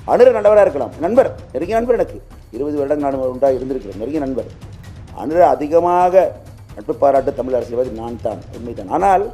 அனுர நல்லவராக இருக்கலாம் நண்பர் நெருங்கிய நண்பர் எனக்கு இருபது வருடங்கள் நான் உண்டாக இருந்திருக்கிறேன் நெருங்கிய நண்பர் அனுர அதிகமாக நட்பு பாராட்டு தமிழ் அரசியல்வாதி நான் தான் உண்மைதான் ஆனால்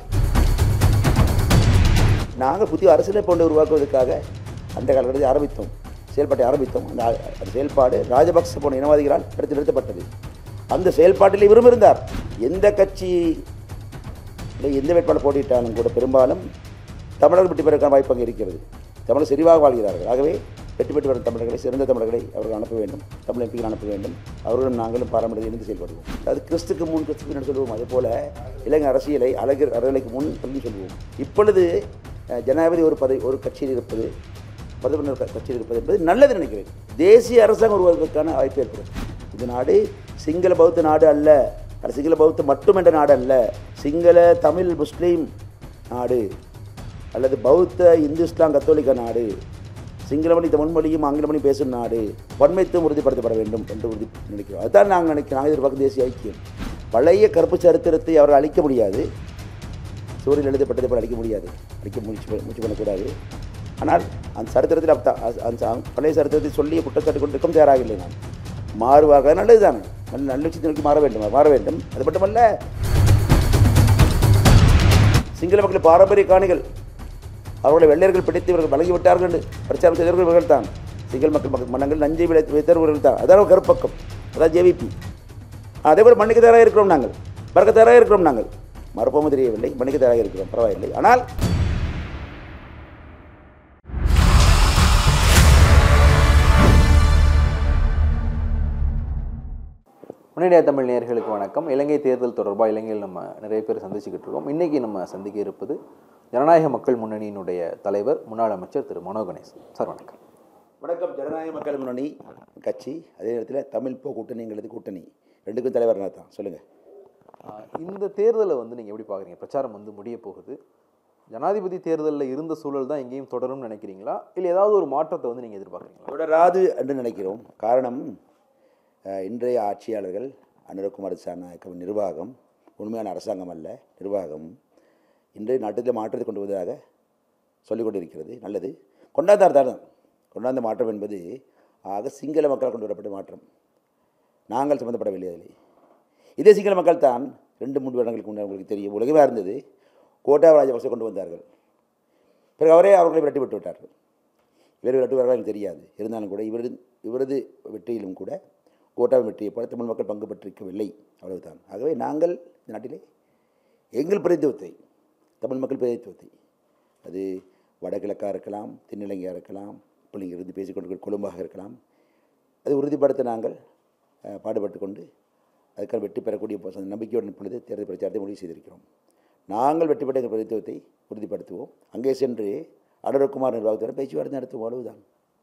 நாங்கள் புதிய அரசியலை போன்று உருவாக்குவதற்காக அந்த காலகட்டத்தில் ஆரம்பித்தோம் செயல்பாட்டை ஆரம்பித்தோம் அந்த ஆ- அந்த செயல்பாடு ராஜபக்ச போன இனவாதிகளால் எடுத்து நிறுத்தப்பட்டது அந்த செயல்பாட்டில் இவரும் இருந்தார் எந்த கட்சி இல்லை எந்த வேட்பாளர் போட்டியிட்டாலும் கூட பெரும்பாலும் தமிழர்கள் வெற்றி பெறக்கான வாய்ப்பு அங்கே இருக்கிறது தமிழர் செறிவாக வாழ்கிறார்கள் ஆகவே வெற்றி பெற்று வரும் தமிழர்களை சிறந்த தமிழர்களை அவர்கள் அனுப்ப வேண்டும் தமிழ் எம்பிகள் அனுப்ப வேண்டும் அவர்களும் நாங்களும் பாரம்பரிய இணைந்து செயல்படுவோம் அது கிறிஸ்துக்கு முன் கிறிஸ்துக்கு பின்னாடி சொல்லுவோம் அதே போல இலங்கை அரசியலை அழகு அறலைக்கு முன் சொல்லி சொல்லுவோம் இப்பொழுது அஹ், ஜனாதிபதி ஒரு பதவி ஒரு கட்சியில் இருப்பது பிரதமர் ஒரு கட்சியில் இருப்பது என்பது நல்லது நினைக்கிறேன் தேசிய அரசாங்கம் உருவாக்குவதற்கான வாய்ப்பு ஏற்படும் இந்த நாடு சிங்கள பௌத்த நாடு அல்ல அது சிங்கள பௌத்த மட்டும் என்ற நாடு அல்ல சிங்கள தமிழ் முஸ்லீம் நாடு அல்லது பௌத்த இந்து இஸ்லாம் கத்தோலிக்க நாடு சிங்கள மொழி தமிழ் மொழியும் ஆங்கில மொழியும் பேசும் நாடு வன்மைத்துவம் உறுதிப்படுத்தப்பட வேண்டும் என்று உறுதி நினைக்கிறோம் அதுதான் நாங்கள் நினைக்கிறோம் நாங்கள் எதிர்பார்க்கும் தேசிய ஐக்கியம் பழைய கருப்பு சரித்திரத்தை அவர்கள் அழிக்க முடியாது சூரியன் எழுதப்பட்டதை போல அழிக்க முடியாது அழிக்க முயற்சி பண்ண- முயற்சி பண்ணக்கூடாது ஆனால் அந்த சரித்திரத்தில் அப்ப- அ- அந்த ச- பழைய சரித்திரத்தை சொல்லி குற்றச்சாட்டு கொண்டிருக்கும் தயாராகவில்லை நான் மாறுவார்கள் நல்லதுதான் நல்ல நல்ல விஷயத்தை நோக்கி மாற வேண்டும் மாற வேண்டும் அது மட்டுமல்ல சிங்கள மக்கள் பாரம்பரிய காணிகள் அவர்களை வெள்ளையர்கள் பிடித்து இவர்கள் வழங்கிவிட்டார்கள் என்று பிரச்சாரம் செய்தவர்கள் இவர்கள் தான் சிங்கள மக்கள் மக்கள் மன்னங்கள் நஞ்சை விளைத்து வைத்தவர்கள் தான் அதான் கருப்பக்கம் அதான் ஜேவிபி அதே போல் மன்னிக்க தயாராக இருக்கிறோம் நாங்கள் மறக்க தயாராக இருக்கிறோம் நாங்கள் மறுப்போமும் தெரியவில்லை மன்னிக்க தயாராக இருக்கிறோம் பரவாயில்லை ஆனால் முன்னேறிய தமிழ் நேயர்களுக்கு வணக்கம் இலங்கை தேர்தல் தொடர்பாக இலங்கையில் நம்ம நிறைய பேர் சந்திச்சுக்கிட்டு இருக்கோம் இன்னைக்கு நம்ம சந்திக்க இருப்பது ஜனநாயக மக்கள் முன்னணியினுடைய தலைவர் முன்னாள் அமைச்சர் திரு மனோ கணேசன் சார் வணக்கம் வணக்கம் ஜனநாயக மக்கள் முன்னணி கட்சி அதே நேரத்தில் தமிழ் போ கூட்டணிங்கிறது கூட்டணி ரெண்டுக்கும் தலைவர் நான் தான் சொல்லுங்கள் ஆஹ் இந்த தேர்தலை வந்து நீங்கள் எப்படி பார்க்குறீங்க பிரச்சாரம் வந்து முடிய போகுது ஜனாதிபதி தேர்தலில் இருந்த சூழல் தான் எங்கேயும் தொடரும்னு நினைக்கிறீங்களா இல்லை ஏதாவது ஒரு மாற்றத்தை வந்து நீங்கள் எதிர்பார்க்குறீங்களா தொடராது என்று நினைக்கிறோம் காரணம் அஹ், இன்றைய ஆட்சியாளர்கள் அனுரகுமார் சாநாயக்கவின் நிர்வாகம் உண்மையான அரசாங்கம் அல்ல நிர்வாகம் இன்றைய நாட்டில் மாற்றத்தை கொண்டு வருவதாக சொல்லிக் கொண்டிருக்கிறது நல்லது கொண்டாந்தார் தான் கொண்டாந்த மாற்றம் என்பது ஆக சிங்கள மக்களால் கொண்டு வரப்பட்ட மாற்றம் நாங்கள் சம்மந்தப்படவில்லை அதில் இதே சிங்கள மக்கள் தான் ரெண்டு மூன்று வருடங்களுக்கு முன்னாடி உங்களுக்கு தெரியும் உலகமே இருந்தது கோட்டா ராஜபக்சே கொண்டு வந்தார்கள் பிறகு அவரே அவர்களை விரட்டி விட்டு விட்டார்கள் வேறு விரட்டுவார்கள் எனக்கு தெரியாது இருந்தாலும் கூட இவரது இவரது வெற்றியிலும் கூட கோட்டாவின் வெற்றியை போல தமிழ் மக்கள் பங்கு பெற்றிருக்கவில்லை அவ்வளவுதான் ஆகவே நாங்கள் இந்த நாட்டிலே எங்கள் பிரதித்துவத்தை தமிழ் மக்கள் பிரதித்துவத்தை அது வடகிழக்காக இருக்கலாம் தென்னிலங்கையாக இருக்கலாம் இப்போ நீங்கள் இருந்து பேசிக்கொண்டு கொழும்பாக இருக்கலாம் அது உறுதிப்படுத்த நாங்கள் அஹ், பாடுபட்டு கொண்டு அதுக்கான வெற்றி பெறக்கூடிய ப- நம்பிக்கையுடன் இப்பொழுது தேர்தல் பிரச்சாரத்தை முடிவு செய்திருக்கிறோம் நாங்கள் வெற்றி பெற்ற எங்கள் பிரதித்துவத்தை உறுதிப்படுத்துவோம் அங்கே சென்று அடரகுமார் நிர்வாகத்துடன் பேச்சுவார்த்தை நடத்துவோம் அவ்வளவுதான்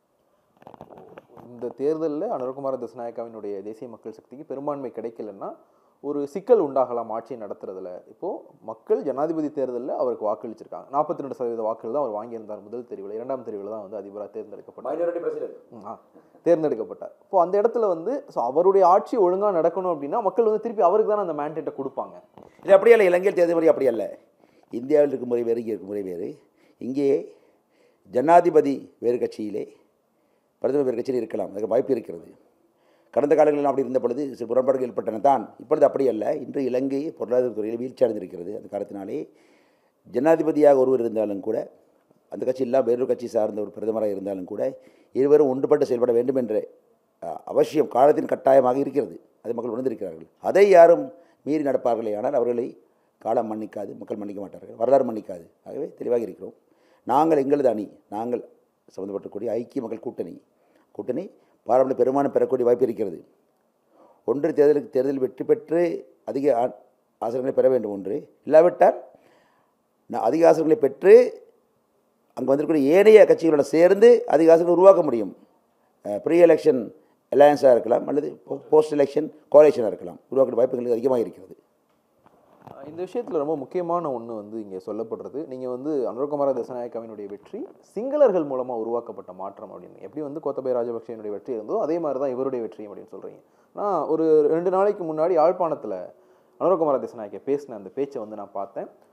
இந்த தேர்தலில் அனுரகுமார திசநாயக்காவினுடைய தேசிய மக்கள் சக்திக்கு பெரும்பான்மை கிடைக்கலன்னா ஒரு சிக்கல் உண்டாகலாம் ஆட்சியை நடத்துறதுல இப்போது மக்கள் ஜனாதிபதி தேர்தலில் அவருக்கு வாக்களிச்சிருக்காங்க நாற்பத்தி ரெண்டு சதவீத வாக்குகள் தான் அவர் வாங்கியிருந்தார் முதல் தெரிவில் இரண்டாம் தெரிவில் தான் வந்து அதிபராக தேர்ந்தெடுக்கப்பட்டார் ம், ஆ தேர்ந்தெடுக்கப்பட்டார் இப்போ அந்த இடத்துல வந்து ஸோ அவருடைய ஆட்சி ஒழுங்காக நடக்கணும் அப்படின்னா மக்கள் வந்து திருப்பி அவருக்கு தானே அந்த மேண்டேட்டை கொடுப்பாங்க இது அப்படியே இல்லை இலங்கையில் தேர்தல் முறை அப்படி அல்ல இந்தியாவில் இருக்கும் முறை வேறு இங்கே இருக்கும் முறை வேறு இங்கே ஜனாதிபதி வேறு கட்சியிலே பிரதமர் வேறு கட்சியில் இருக்கலாம் அதுக்கு வாய்ப்பு இருக்கிறது கடந்த காலங்களில் அப்படி இருந்த பொழுது சில முரண்பாடுகள் ஏற்பட்டன தான் இப்பொழுது அப்படி அல்ல இன்று இலங்கை பொருளாதார துறையில் வீழ்ச்சி அடைந்திருக்கிறது அந்த காரணத்தினாலே ஜனாதிபதியாக ஒருவர் இருந்தாலும் கூட அந்த கட்சி இல்லாமல் வேறொரு கட்சி சார்ந்த ஒரு பிரதமராக இருந்தாலும் கூட இருவரும் ஒன்றுபட்டு செயல்பட வேண்டும் என்ற அஹ், அவசியம் காலத்தின் கட்டாயமாக இருக்கிறது அதை மக்கள் உணர்ந்திருக்கிறார்கள் அதை யாரும் மீறி நடப்பார்களே ஆனால் அவர்களை காலம் மன்னிக்காது மக்கள் மன்னிக்க மாட்டார்கள் வரலாறு மன்னிக்காது ஆகவே தெளிவாக இருக்கிறோம் நாங்கள் எங்களது அணி நாங்கள் சம்மந்தப்பட்டக்கூடிய ஐக்கிய மக்கள் கூட்டணி கூட்டணி பாராளுமன்ற பெரும்பான்மை பெறக்கூடிய வாய்ப்பு இருக்கிறது ஒன்று தேர்தலுக்கு தேர்தலில் வெற்றி பெற்று அதிக ஆ- ஆசனங்களை பெற வேண்டும் ஒன்று இல்லாவிட்டால் நான் அதிக ஆசனங்களை பெற்று அங்கே வந்திருக்கிற ஏனைய கட்சிகளோட சேர்ந்து அதிக ஆசனங்களை உருவாக்க முடியும் ப்ரீ எலெக்ஷன் அலையன்ஸாக இருக்கலாம் அல்லது போஸ்ட் எலெக்ஷன் கோலேஷனாக இருக்கலாம் உருவாக்கிற வாய்ப்புகள் அதிகமாக இருக்கிறது அஹ் இந்த விஷயத்தில் ரொம்ப முக்கியமான ஒன்று வந்து இங்கே சொல்லப்படுறது நீங்கள் வந்து அனுரகுமார திசநாயக்காவினுடைய வெற்றி சிங்களர்கள் மூலமாக உருவாக்கப்பட்ட மாற்றம் அப்படின்னு எப்படி வந்து கோத்தபய ராஜபக்சேனுடைய வெற்றி இருந்தோ அதே மாதிரி தான் இவருடைய வெற்றியும் அப்படின்னு சொல்கிறீங்க நான் ஒரு ரெண்டு நாளைக்கு முன்னாடி யாழ்ப்பாணத்தில் அனுரகுமார திசநாயக்க பேசின அந்த பேச்சை வந்து நான் பார்த்தேன்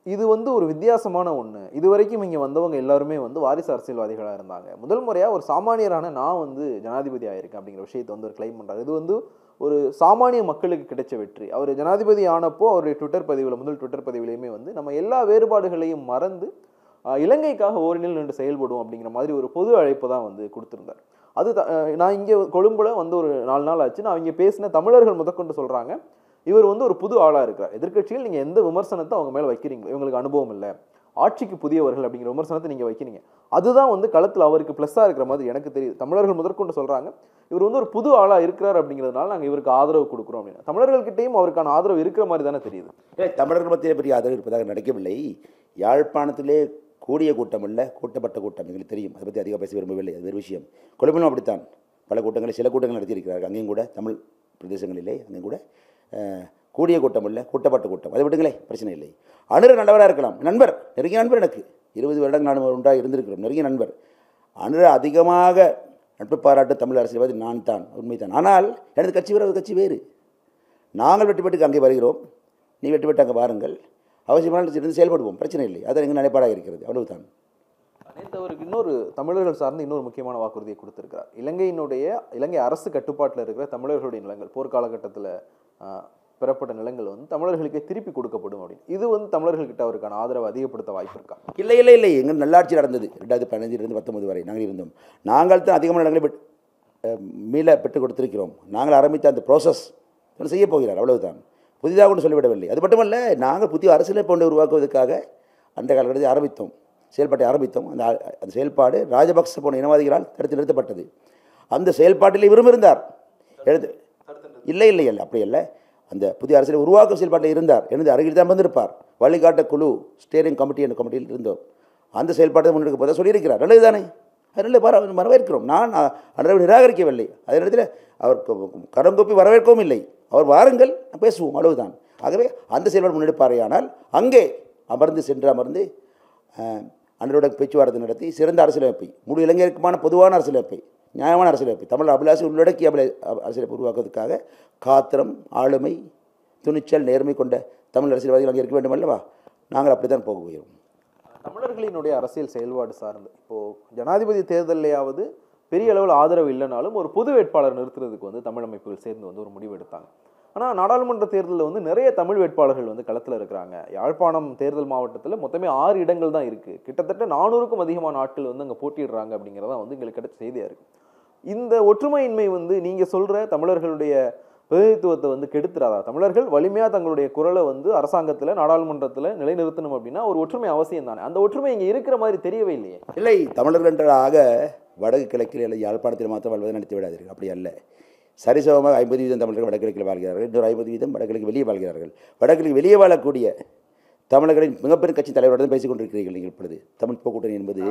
இது வந்து ஒரு வித்தியாசமான ஒன்று இது வரைக்கும் இங்கே வந்தவங்க எல்லாருமே வந்து வாரிசு அரசியல்வாதிகளாக இருந்தாங்க முதல் முறையாக ஒரு சாமானியரான நான் வந்து ஜனாதிபதி ஆயிருக்கேன் அப்படிங்கிற விஷயத்தை வந்து ஒரு கிளைம் பண்ணுறாரு இது வந்து ஒரு சாமானிய மக்களுக்கு கிடைச்ச வெற்றி அவர் ஜனாதிபதி ஆனப்போ அவருடைய ட்விட்டர் பதிவில் முதல் ட்விட்டர் பதிவிலையுமே வந்து நம்ம எல்லா வேறுபாடுகளையும் மறந்து ஆஹ், இலங்கைக்காக ஓரினில் நின்று செயல்படுவோம் அப்படிங்கிற மாதிரி ஒரு பொது அழைப்பு தான் வந்து கொடுத்திருந்தார் அது த- ஆஹ், நான் இங்கே கொழும்புல வந்து ஒரு நாலு நாள் ஆச்சு நான் இங்கே பேசின தமிழர்கள் முதற்கொண்டு சொல்கிறாங்க இவர் வந்து ஒரு புது ஆளாக இருக்கிறார் எதிர்க்கட்சியில் நீங்கள் எந்த விமர்சனத்தை அவங்க மேலே வைக்கிறீங்க இவங்களுக்கு அனுபவம் இல்லை ஆட்சிக்கு புதியவர்கள் அப்படிங்கிற விமர்சனத்தை நீங்கள் வைக்கிறீங்க அதுதான் வந்து களத்தில் அவருக்கு ப்ளஸ்ஸாக இருக்கிற மாதிரி எனக்கு தெரியுது தமிழர்கள் முதற்கொண்டு சொல்கிறாங்க இவர் வந்து ஒரு புது ஆளாக இருக்கிறார் அப்படிங்கிறதுனால நாங்கள் இவருக்கு ஆதரவு கொடுக்குறோம் அப்படின்னு தமிழர்கள்கிட்டயும் அவருக்கான ஆதரவு இருக்கிற மாதிரி தானே தெரியுது இல்லை தமிழர்கள் மத்தியில் பெரிய ஆதரவு இருப்பதாக நடக்கவில்லை யாழ்ப்பாணத்திலே கூடிய கூட்டம் அல்ல கூட்டப்பட்ட கூட்டம் எங்களுக்கு தெரியும் அதை பற்றி அதிகம் பேச விரும்பவில்லை அது வேறு விஷயம் கொழும்பிலும் அப்படித்தான் பல கூட்டங்களை சில கூட்டங்கள் நடத்தியிருக்கிறார்கள் அங்கேயும் கூட தமிழ் பிரதேசங்களிலே அங்கேயும் கூட அஹ், கூடிய கூட்டம் அல்ல கூட்டப்பட்ட கூட்டம் அதை விட்டுங்களே பிரச்சனை இல்லை அனுர நல்லவராக இருக்கலாம் நண்பர் நெருங்கிய நண்பர் எனக்கு இருபது வருடங்கள் நான் உண்டாக இருந்திருக்கிறோம் நெருங்கிய நண்பர் அனுர அதிகமாக நட்பு பாராட்டு தமிழ் அரசியல்வாதி நான் தான் உண்மைதான் ஆனால் எனது கட்சி வேறு ஒரு கட்சி வேறு நாங்கள் வெற்றி பெற்றுக்கு அங்கே வருகிறோம் நீ வெற்றி பெற்று அங்கே வாருங்கள் அவசியமான இருந்து செயல்படுவோம் பிரச்சனை இல்லை அது எங்கள் நிலைப்பாடாக இருக்கிறது அவ்வளவுதான் நேற்று அவருக்கு இன்னொரு தமிழர்கள் சார்ந்து இன்னொரு முக்கியமான வாக்குறுதியை கொடுத்திருக்கிறார் இலங்கையினுடைய இலங்கை அரசு கட்டுப்பாட்டில் இருக்கிற தமிழர்களுடைய நிலங்கள் போர்க்காலகட்டத்தில் பெறப்பட்ட நிலங்கள் வந்து தமிழர்களுக்கே திருப்பி கொடுக்கப்படும் அப்படின்னு இது வந்து தமிழர்கள்கிட்ட அவருக்கான ஆதரவு அதிகப்படுத்த வாய்ப்பு இருக்கா இல்லை இல்லை இல்லை எங்கள் நல்லாட்சி நடந்தது ரெண்டாயிரத்தி பதினஞ்சிலிருந்து பத்தொன்பது வரை நாங்கள் இருந்தோம் நாங்கள் தான் அதிகமான இடங்களை பெட் அஹ், மீள பெற்றுக் கொடுத்திருக்கிறோம் நாங்கள் ஆரம்பித்த அந்த ப்ராசஸ் செய்ய போகிறார் அவ்வளவுதான் புதிதாக ஒன்று சொல்லிவிடவில்லை அது மட்டுமல்ல நாங்கள் புதிய அரசியலமைப்பு ஒன்றை உருவாக்குவதற்காக அந்த காலகட்டத்தில் ஆரம்பித்தோம் செயல்பாட்டை ஆரம்பித்தோம் அந்த ஆ- அந்த செயல்பாடு ராஜபக்ச போன இனவாதிகளால் தடுத்து நிறுத்தப்பட்டது அந்த செயல்பாட்டில் இவரும் இருந்தார் எழுது இல்லை இல்லை இல்லை அப்படி இல்லை அந்த புதிய அரசியல் உருவாக்கும் செயல்பாட்டில் இருந்தார் எனது அருகில் தான் வந்திருப்பார் வழிகாட்ட குழு ஸ்டேரிங் கமிட்டி என்ற கமிட்டியில் இருந்தோம் அந்த செயல்பாட்டை முன்னெடுக்க போதை சொல்லியிருக்கிறார் நல்லது தானே அது நல்ல வர வரவேற்கிறோம் நான் அ- அன்றரை நிராகரிக்கவில்லை அதே நேரத்தில் அவர் க- கரம் கூப்பி வரவேற்கவும் இல்லை அவர் வாருங்கள் பேசுவோம் அவ்வளவுதான் ஆகவே அந்த செயல்பாடு முன்னெடுப்பாரையானால் அங்கே அமர்ந்து சென்று அமர்ந்து அஹ், அன்றோட பேச்சுவார்த்தை நடத்தி சிறந்த அரசியலமைப்பை முழு இளைஞருக்குமான பொதுவான அரசியலமைப்பை நியாயமான அரசியலமைப்பை தமிழ் அபிலாஷை உள்ளடக்கிய அபில அரசியலமைப்பை உருவாக்குவதற்காக காத்திரம் ஆளுமை துணிச்சல் நேர்மை கொண்ட தமிழ் அரசியல்வாதிகள் அங்கே இருக்க வேண்டும் அல்லவா நாங்கள் அப்படி தான் போக போகிறோம் தமிழர்களினுடைய அரசியல் செயல்பாடு சார்ந்து இப்போ ஜனாதிபதி தேர்தலையாவது பெரிய அளவில் ஆதரவு இல்லைனாலும் ஒரு பொது வேட்பாளர் நிறுத்துறதுக்கு வந்து தமிழ் அமைப்புகள் சேர்ந்து வந்து ஒரு முடிவு எடுத்தாங்க ஆனால் நாடாளுமன்ற தேர்தலில் வந்து நிறைய தமிழ் வேட்பாளர்கள் வந்து களத்தில் இருக்கிறாங்க யாழ்ப்பாணம் தேர்தல் மாவட்டத்தில் மொத்தமே ஆறு இடங்கள் தான் இருக்குது கிட்டத்தட்ட நானூறுக்கும் அதிகமான ஆட்கள் வந்து அங்கே போட்டியிடுறாங்க அப்படிங்கிறதா வந்து எங்களுக்கு கிடைச்ச செய்தியாக இருக்குது இந்த ஒற்றுமையின்மை வந்து நீங்கள் சொல்கிற தமிழர்களுடைய பிரதிநிதித்துவத்தை வந்து கெடுத்துறாதா தமிழர்கள் வலிமையாக தங்களுடைய குரலை வந்து அரசாங்கத்தில் நாடாளுமன்றத்தில் நிலைநிறுத்தணும் அப்படின்னா ஒரு ஒற்றுமை அவசியம் தானே அந்த ஒற்றுமை இங்கே இருக்கிற மாதிரி தெரியவே இல்லையே இல்லை தமிழர்கள் என்றாக வடக்கு கிழக்கில் அல்லது யாழ்ப்பாணத்தில் மாத்திரம் வாழ்வதை நடத்தி விடாதீர்கள் அப்படி அல்ல சரிசமமாக ஐம்பது வீதம் தமிழர்கள் வடகிழக்கில் வாழ்கிறார்கள் இன்னொரு ஐம்பது வீதம் வடகிழக்கு வெளியே வாழ்கிறார்கள் வடகிழக்கு வெளியே வாழக்கூடிய தமிழர்களின் மிகப்பெரும் கட்சி தலைவரோடு தான் பேசிக் கொண்டிருக்கிறீர்கள் நீங்கள் இப்பொழுது தமிழ் போக்கூட்டணி என்பது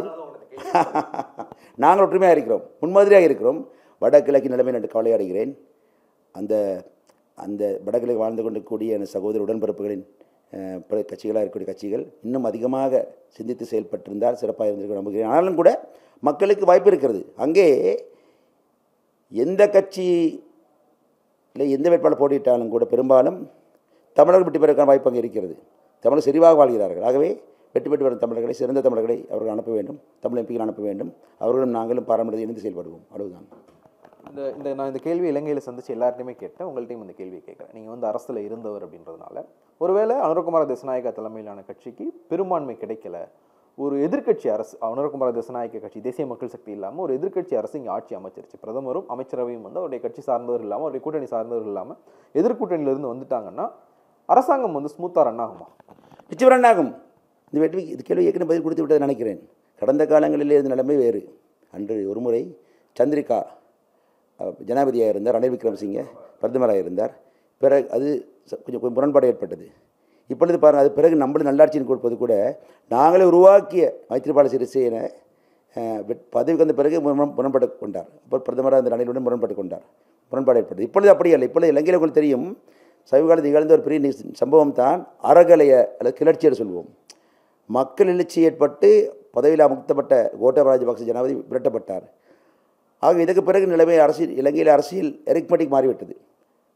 நாங்கள் ஒற்றுமையாக இருக்கிறோம் முன்மாதிரியாக இருக்கிறோம் வடகிழக்கு நிலைமை என்று கவலையடைகிறேன் அந்த அந்த வடகிழக்கு வாழ்ந்து கொண்டிருக்கக்கூடிய எனது சகோதர உடன்பிறப்புகளின் அஹ், பிற கட்சிகளாக இருக்கக்கூடிய கட்சிகள் இன்னும் அதிகமாக சிந்தித்து செயல்பட்டிருந்தால் சிறப்பாக இருந்திருக்க நம்புகிறேன் ஆனாலும் கூட மக்களுக்கு வாய்ப்பு இருக்கிறது அங்கே எந்த கட்சி இல்லை எந்த வேட்பாளர் போட்டியிட்டாலும் கூட பெரும்பாலும் தமிழர்கள் வெற்றி பெறக்கான வாய்ப்பு அங்கே இருக்கிறது தமிழர் செறிவாக வாழ்கிறார்கள் ஆகவே வெற்றி பெற்று வரும் தமிழர்களை சிறந்த தமிழர்களை அவர்கள் அனுப்ப வேண்டும் தமிழ் எம்பிகள் அனுப்ப வேண்டும் அவர்களும் நாங்களும் பாரம்பரியத்தை இணைந்து செயல்படுவோம் அவ்வளவுதான் இந்த இந்த நான் இந்த கேள்வி இலங்கையில் சந்திச்சு எல்லார்ட்டையுமே கேட்டேன் உங்கள்ட்டையும் இந்த கேள்வியை கேட்குறேன் நீங்கள் வந்து அரசில் இருந்தவர் அப்படின்றதுனால ஒருவேளை அனுரகுமார திசநாயக்கா தலைமையிலான கட்சிக்கு பெரும்பான்மை கிடைக்கல ஒரு எதிர்க்கட்சி அரசு அனுரகுமார திசநாயக்க கட்சி தேசிய மக்கள் சக்தி இல்லாமல் ஒரு எதிர்க்கட்சி அரசு இங்கே ஆட்சி அமைச்சிருச்சு பிரதமரும் அமைச்சரவையும் வந்து அவருடைய கட்சி சார்ந்தவர் இல்லாமல் அவருடைய கூட்டணி சார்ந்தவர் இல்லாமல் எதிர்கூட்டணியிலிருந்து வந்துட்டாங்கன்னா அரசாங்கம் வந்து ஸ்மூத்தாக ரன் ஆகுமா நிச்சயம் ரன் ஆகும் இந்த வெற்றி இது கேள்வி ஏற்கனவே பதில் கொடுத்து விட்டதை நினைக்கிறேன் கடந்த காலங்களிலே இருந்த நிலைமை வேறு அன்று ஒருமுறை சந்திரிகா அஹ், ஜனாதிபதியாக இருந்தார் ரணில் விக்ரமசிங்கே பிரதமராக இருந்தார் பிறகு அது ச- கொஞ்சம் கொஞ்சம் முரண்பாடு ஏற்பட்டது இப்பொழுது பாருங்கள் அது பிறகு நம்மளும் நல்லாட்சியின் கொடுப்பது கூட நாங்களே உருவாக்கிய மைத்திரிபால சிறிசேன அஹ், வெட்- பதவிக்கு வந்த பிறகு முரண் முரண்பட்டு கொண்டார் அப்புறம் பிரதமராக இந்த ரணிலுடன் முரண்பட்டு கொண்டார் முரண்பாடு ஏற்பட்டது இப்பொழுது அப்படி அல்ல இப்பொழுது இலங்கையில் உங்களுக்கு தெரியும் சமீப காலத்தில் நிகழ்ந்த ஒரு பெரிய நிஸ்- சம்பவம் தான் அறகலைய அல்லது கிளர்ச்சி என்று சொல்வோம் மக்கள் எழுச்சி ஏற்பட்டு பதவியில் அமுக்தப்பட்ட கோட்டபய ராஜபக்ச ஜனாதிபதி விரட்டப்பட்டார் ஆக இதுக்கு பிறகு நிலைமை அரசியல் இலங்கையில் அரசியல் எரிக்மெட்டிக் மாறிவிட்டது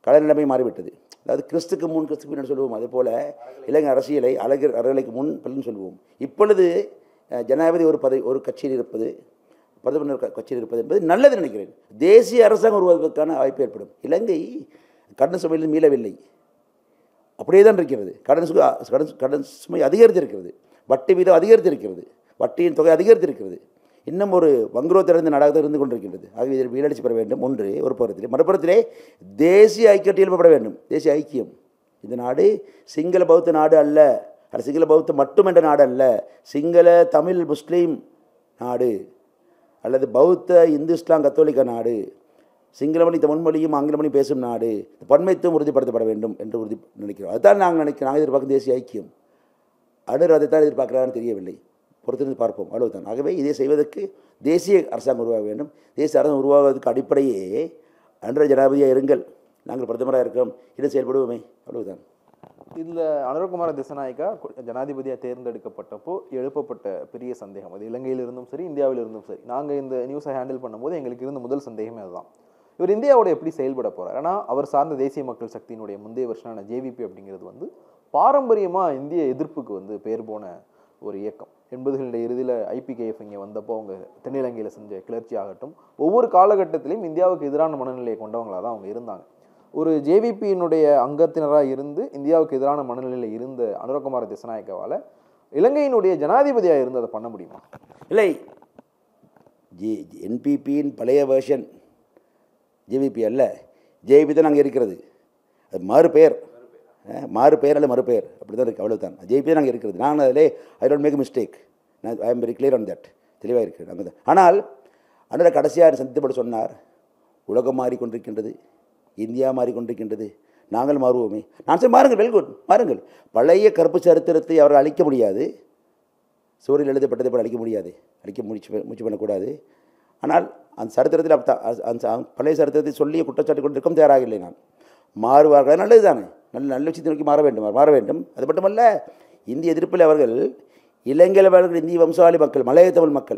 கல நிலைமை மாறிவிட்டது அதாவது கிறிஸ்துக்கு முன் கிறிஸ்துக்கு பின்னாடி சொல்லுவோம் அதே போல் இலங்கை அரசியலை அழகர் அறலைக்கு முன் பலன் சொல்லுவோம் இப்பொழுது அஹ், ஜனாதிபதி ஒரு பதவி ஒரு கட்சியில் இருப்பது பிரதமர் க- கட்சியில் இருப்பது என்பது நல்லது நினைக்கிறேன் தேசிய அரசாங்கம் உருவாக்குவதற்கான வாய்ப்பு ஏற்படும் இலங்கை கடன் சுமையிலிருந்து மீளவில்லை அப்படியே தான் இருக்கிறது கடன் சுமை கடன் கடன் சுமை அதிகரித்திருக்கிறது வட்டி வீதம் அதிகரித்திருக்கிறது வட்டியின் தொகை அதிகரித்திருக்கிறது இன்னும் ஒரு வங்குரோத்திலிருந்து நாடாக இருந்து கொண்டிருக்கின்றது ஆகவே இதில் வீழடிச்சு பெற வேண்டும் ஒன்று ஒரு புறத்திலே மறுபுறத்திலே தேசிய ஐக்கியத்தில் எழுப்பப்பட வேண்டும் தேசிய ஐக்கியம் இந்த நாடு சிங்கள பௌத்த நாடு அல்ல அது சிங்கள பௌத்த மட்டும் என்ற நாடு அல்ல சிங்கள தமிழ் முஸ்லீம் நாடு அல்லது பௌத்த இந்து இஸ்லாம் கத்தோலிக்க நாடு சிங்களமொழி தமிழ்மொழியும் ஆங்கிலமொழியும் பேசும் நாடு பன்மைத்துவம் உறுதிப்படுத்தப்பட வேண்டும் என்று உறுதி நினைக்கிறோம் அதுதான் நாங்கள் நினைக்கிறோம் நாங்கள் எதிர்பார்க்கும் தேசிய ஐக்கியம் அடுத்து அதைத்தான் எதிர்பார்க்கிறான்னு தெரியவில்லை பொறுத்திருந்து பார்ப்போம் அவ்வளவுதான் ஆகவே இதை செய்வதற்கு தேசிய அரசாங்கம் உருவாக வேண்டும் தேசிய அரசாங்கம் உருவாகுவதற்கு அடிப்படையே அன்ற ஜனாதிபதியாக இருங்கள் நாங்கள் பிரதமராக இருக்கிறோம் இதை செயல்படுவோமே அவ்வளவுதான் இதில் அனுரகுமார திசநாயக்கா கு- ஜனாதிபதியா தேர்ந்தெடுக்கப்பட்டப்போ எழுப்பப்பட்ட பெரிய சந்தேகம் அது இலங்கையில் இருந்தும் சரி இந்தியாவில் இருந்தும் சரி நாங்கள் இந்த நியூஸை ஹேண்டில் பண்ணும்போது எங்களுக்கு இருந்த முதல் சந்தேகமே அதுதான் இவர் இந்தியாவோட எப்படி செயல்பட போறார் ஏன்னா அவர் சார்ந்த தேசிய மக்கள் சக்தியினுடைய முந்தைய வருஷனான ஜேவிபி அப்படிங்கிறது வந்து பாரம்பரியமா இந்திய எதிர்ப்புக்கு வந்து பேர் போன ஒரு இயக்கம் எண்பதுகளுடைய இறுதியில் ஐபிகேஎஃப் இங்கே வந்தப்போ அவங்க தென்னிலங்கையில் செஞ்ச கிளர்ச்சி ஆகட்டும் ஒவ்வொரு காலகட்டத்திலையும் இந்தியாவுக்கு எதிரான மனநிலையை கொண்டவங்களாக தான் அவங்க இருந்தாங்க ஒரு ஜேவிபியினுடைய அங்கத்தினராக இருந்து இந்தியாவுக்கு எதிரான மனநிலையில் இருந்த அனுரகுமார திசநாயக்கவால் இலங்கையினுடைய ஜனாதிபதியாக இருந்து அதை பண்ண முடியுமா இல்லை ஜி என்பிபியின் பழைய வேர்ஷன் ஜேவிபி அல்ல ஜேவிபி தான் அங்கே இருக்கிறது அது மாறு பெயர் அஹ், மாறு பெயர் அல்ல மறுபெயர் அப்படி தான் இருக்குது அவ்வளவுதான் ஜேபி தான் அங்கே இருக்கிறது நான் அதிலே ஐ டோன்ட் மேக் மிஸ்டேக் நான் I am very clear on that தெளிவாக இருக்கிறேன் அங்கே தான் ஆனால் அண்ணா கடைசியாக சந்தித்தப்பட்டு சொன்னார் உலகம் மாறிக்கொண்டிருக்கின்றது இந்தியா மாறிக்கொண்டிருக்கின்றது நாங்கள் மாறுவோமே நான் சரி மாறுங்கள் வெல்குட் மாறுங்கள் பழைய கருப்பு சரித்திரத்தை அவர்கள் அழிக்க முடியாது சூரியன் எழுதப்பட்டதை போல அழிக்க முடியாது அழிக்க முயற்சி ப- முயற்சி பண்ணக்கூடாது ஆனால் அந்த சரித்திரத்தில் அப்ப- அ- அந்த ச- பழைய சரித்திரத்தை சொல்லி குற்றச்சாட்டு கொண்டிருக்கும் தயாராக இல்லை நான் மாறுவார்கள் அது நல்லது தானே நல்ல நல்ல விஷயத்தை நோக்கி மாற வேண்டும் மாற வேண்டும் அது மட்டுமல்ல இந்திய எதிர்ப்பில் அவர்கள் இலங்கையில் அவர்கள் இந்திய வம்சாவளி மக்கள் மலைய தமிழ் மக்கள்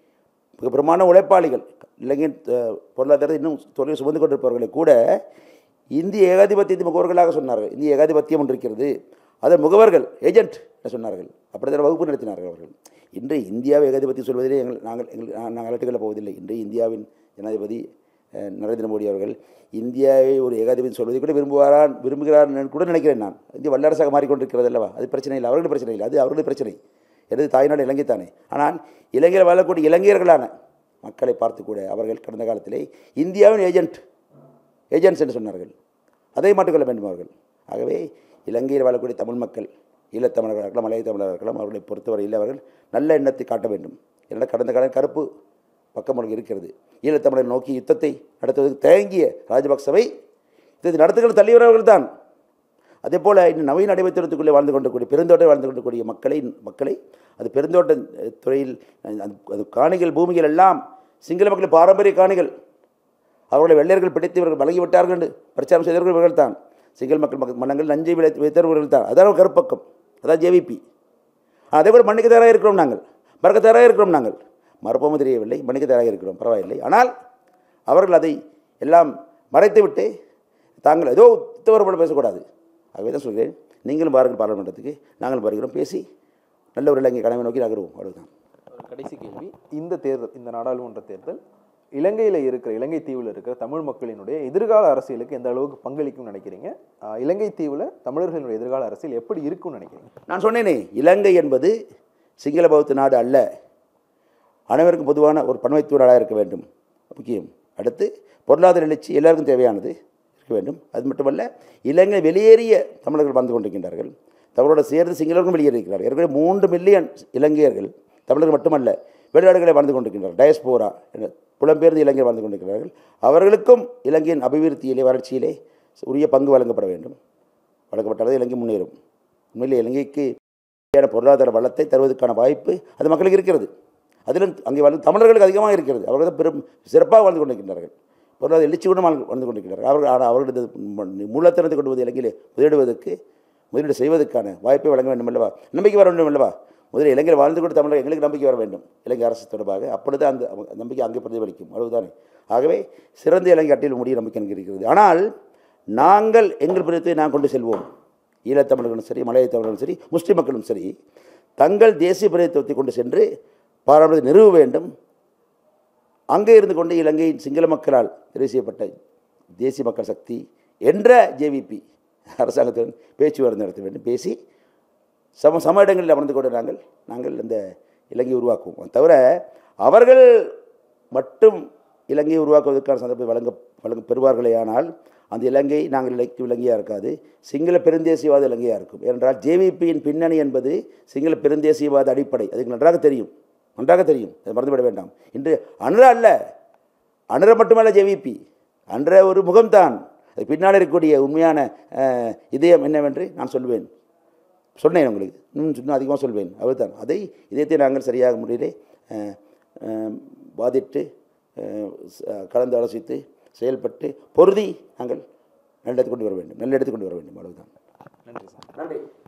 மிக பிரமாண உழைப்பாளிகள் இலங்கையின் அஹ், பொருளாதாரத்தை இன்னும் தொழில் சுமந்து கொண்டிருப்பவர்களை கூட இந்திய ஏகாதிபத்தியத்தை முகவர்களாக சொன்னார்கள் இந்திய ஏகாதிபத்தியம் ஒன்று இருக்கிறது அதன் முகவர்கள் ஏஜென்ட் என்று சொன்னார்கள் அப்படித்தான் வகுப்பு நடத்தினார்கள் அவர்கள் இன்று இந்தியாவை ஏகாதிபத்தியம் சொல்வதிலே எங்கள் நாங்கள் எங்கள் நா- நாங்கள் அலட்டுக்கொள்ளப் போவதில்லை இன்று இந்தியாவின் ஜனாதிபதி அஹ், நரேந்திர மோடி அவர்கள் இந்தியாவை ஒரு ஏகாதிபதி சொல்வதை கூட விரும்புவாரான் விரும்புகிறார் கூட நினைக்கிறேன் நான் இந்திய வல்லரசாக மாறிக்கொண்டிருக்கிறது அல்லவா அது பிரச்சனை இல்லை அவர்களுடைய பிரச்சனை இல்லை அது அவர்களுடைய பிரச்சனை எனது தாய்நாடு இலங்கை தானே ஆனால் இலங்கையில் வாழக்கூடிய இலங்கையர்களான மக்களை பார்த்து கூட அவர்கள் கடந்த காலத்திலே இந்தியாவின் ஏஜென்ட் ஏஜென்ட்ஸ் என்று சொன்னார்கள் அதை மாற்றிக்கொள்ள வேண்டும் அவர்கள் ஆகவே இலங்கையில் வாழக்கூடிய தமிழ் மக்கள் ஈழத்தமிழர்களாக இருக்கலாம் மலைய தமிழராக இருக்கலாம் அவர்களை பொறுத்தவரையில் அவர்கள் நல்ல எண்ணத்தை காட்ட வேண்டும் ஏன்னா கடந்த காலம் கருப்பு பக்கம் அவர்களுக்கு இருக்கிறது ஈழத்தமிழரை நோக்கி யுத்தத்தை நடத்துவதற்கு தயங்கிய ராஜபக்சவை யுத்தத்தை நடத்துகிற தலைவர்கள் தான் அதே போல் இன்னும் நவீன அடைவத்திரத்துக்குள்ளே வாழ்ந்து கொண்டிருக்கூடிய பெருந்தோட்டம் வாழ்ந்து கொண்டிருக்கூடிய மக்களை மக்களை அது பெருந்தோட்ட அஹ், துறையில் அஹ், அது அது காணிகள் பூமிகள் எல்லாம் சிங்கள மக்களின் பாரம்பரிய காணிகள் அவர்களை வெள்ளையர்கள் பிடித்து இவர்கள் வழங்கிவிட்டார்கள் என்று பிரச்சாரம் செய்தவர்கள் இவர்கள் தான் சிங்கள மக்கள் மக்கள் மன்னங்கள் நஞ்சை விளை வைத்தவர்கள் தான் அதான் கருப்பக்கம் அதான் ஜேவிபி அதே கூட மன்னிக்க தயாராக இருக்கிறோம் நாங்கள் மறக்க தயாராக இருக்கிறோம் நாங்கள் மறப்போமும் தெரியவில்லை மன்னிக்க தயாராக இருக்கிறோம் பரவாயில்லை ஆனால் அவர்கள் அதை எல்லாம் மறைத்துவிட்டு தாங்கள் ஏதோ உத்தவர் போல பேசக்கூடாது ஆகவே தான் சொல்கிறேன் நீங்களும் பாருங்கள் பாராளுமன்றத்துக்கு நாங்கள் வருகிறோம் பேசி நல்ல ஒரு இலங்கை கனவை நோக்கி நகருவோம் அவ்வளவுதான் ஒரு கடைசி கேள்வி இந்த தேர்தல் இந்த நாடாளுமன்ற தேர்தல் இலங்கையில் இருக்கிற இலங்கை தீவில் இருக்கிற தமிழ் மக்களினுடைய எதிர்கால அரசியலுக்கு எந்த அளவுக்கு பங்களிக்கும்னு நினைக்கிறீங்க ஆஹ் இலங்கை தீவில் தமிழர்களினுடைய எதிர்கால அரசியல் எப்படி இருக்கும்னு நினைக்கிறீங்க நான் சொன்னேனே இலங்கை என்பது சிங்கள பௌத்த நாடு அல்ல அனைவருக்கும் பொதுவான ஒரு பன்மைத்துவ நாடாக இருக்க வேண்டும் முக்கியம் அடுத்து பொருளாதார எழுச்சி எல்லாருக்கும் தேவையானது இருக்க வேண்டும் அது மட்டுமல்ல இலங்கை வெளியேறிய தமிழர்கள் வாழ்ந்து கொண்டிருக்கின்றார்கள் தமிழோட சேர்ந்து சிங்களர்களும் வெளியேறியிருக்கிறார்கள் ஏற்கனவே மூன்று மில்லியன் இலங்கையர்கள் தமிழர்கள் மட்டுமல்ல வெளிநாடுகளை வாழ்ந்து கொண்டிருக்கின்றார்கள் டயஸ்போரா என்ற புலம்பெயர்ந்து இலங்கையர் வாழ்ந்து கொண்டிருக்கிறார்கள் அவர்களுக்கும் இலங்கையின் அபிவிருத்தியிலே வளர்ச்சியிலே உரிய பங்கு வழங்கப்பட வேண்டும் வழங்கப்பட்டால் இலங்கை முன்னேறும் உண்மையிலே இலங்கைக்கு தேவையான பொருளாதார வளத்தை தருவதற்கான வாய்ப்பு அது மக்களுக்கு இருக்கிறது அதிலும் அங்கே வாழ்ந்து தமிழர்களுக்கு அதிகமாக இருக்கிறது அவர்கள் தான் பெரும் சிறப்பாக வாழ்ந்து கொண்டிருக்கின்றார்கள் பொருளாதார எழுச்சியுடன் வாழ்ந்து வாழ்ந்து கொண்டிருக்கிறார்கள் அவர்கள் ஆனால் அவர்களது ம- மூலத்தனத்தை கொண்டு வந்து இலங்கையிலே முதலிடுவதற்கு முதலீடு செய்வதற்கான வாய்ப்பை வழங்க வேண்டும் அல்லவா நம்பிக்கை வர வேண்டும் அல்லவா முதலில் இலங்கையில் வாழ்ந்து கொண்டு தமிழர்கள் எங்களுக்கு நம்பிக்கை வர வேண்டும் இலங்கை அரசு தொடர்பாக அப்பொழுது அந்த நம்பிக்கை அங்கே பிரதிபலிக்கும் அவ்வளவுதானே ஆகவே சிறந்த இலங்கை அட்டையில் முடிய நம்பிக்கை எனக்கு இருக்கிறது ஆனால் நாங்கள் எங்கள் பிரதத்தை நான் கொண்டு செல்வோம் ஈழத்தமிழர்களும் சரி மலைய தமிழர்களும் சரி முஸ்லிம் மக்களும் சரி தங்கள் தேசிய பிரதித்துவத்தை கொண்டு சென்று பாராளுமன்றத்தை நிறுவ வேண்டும் அங்கே இருந்து கொண்டு இலங்கையின் சிங்கள மக்களால் தெரிவு செய்யப்பட்ட தேசிய மக்கள் சக்தி என்ற ஜேவிபி அரசாங்கத்துடன் பேச்சுவார்த்தை நடத்த வேண்டும் பேசி சம சம இடங்களில் அமர்ந்து கொண்டு நாங்கள் நாங்கள் இந்த இலங்கையை உருவாக்குவோம் தவிர அவர்கள் மட்டும் இலங்கையை உருவாக்குவதற்கான சந்தர்ப்பத்தை வழங்க வழங்க பெறுவார்களே ஆனால் அந்த இலங்கை நாங்கள் இலக்கு இலங்கையாக இருக்காது சிங்கள பெருந்தேசியவாத இலங்கையாக இருக்கும் ஏனென்றால் ஜேவிபியின் பின்னணி என்பது சிங்கள பெருந்தேசியவாத அடிப்படை அதுக்கு நன்றாக தெரியும் நன்றாக தெரியும் அதை மறந்துவிட வேண்டாம் இன்று அனுர அல்ல அனுர மட்டுமல்ல ஜேவிபி அன்ற ஒரு முகம்தான் அது பின்னால் இருக்கக்கூடிய உண்மையான அஹ், இதயம் என்னவென்று நான் சொல்வேன் சொன்னேன் உங்களுக்கு இன்னும் இன்னும் அதிகமாக சொல்வேன் அவ்வளவுதான் அதை இதயத்தை நாங்கள் சரியாக முறையிலே அஹ், அஹ், வாதிட்டு அஹ், ச- கலந்து ஆலோசித்து செயல்பட்டு பொருதி நாங்கள் நல்ல கொண்டு வர வேண்டும் நல்ல கொண்டு வர வேண்டும் அவ்வளவுதான் நன்றி சார் நன்றி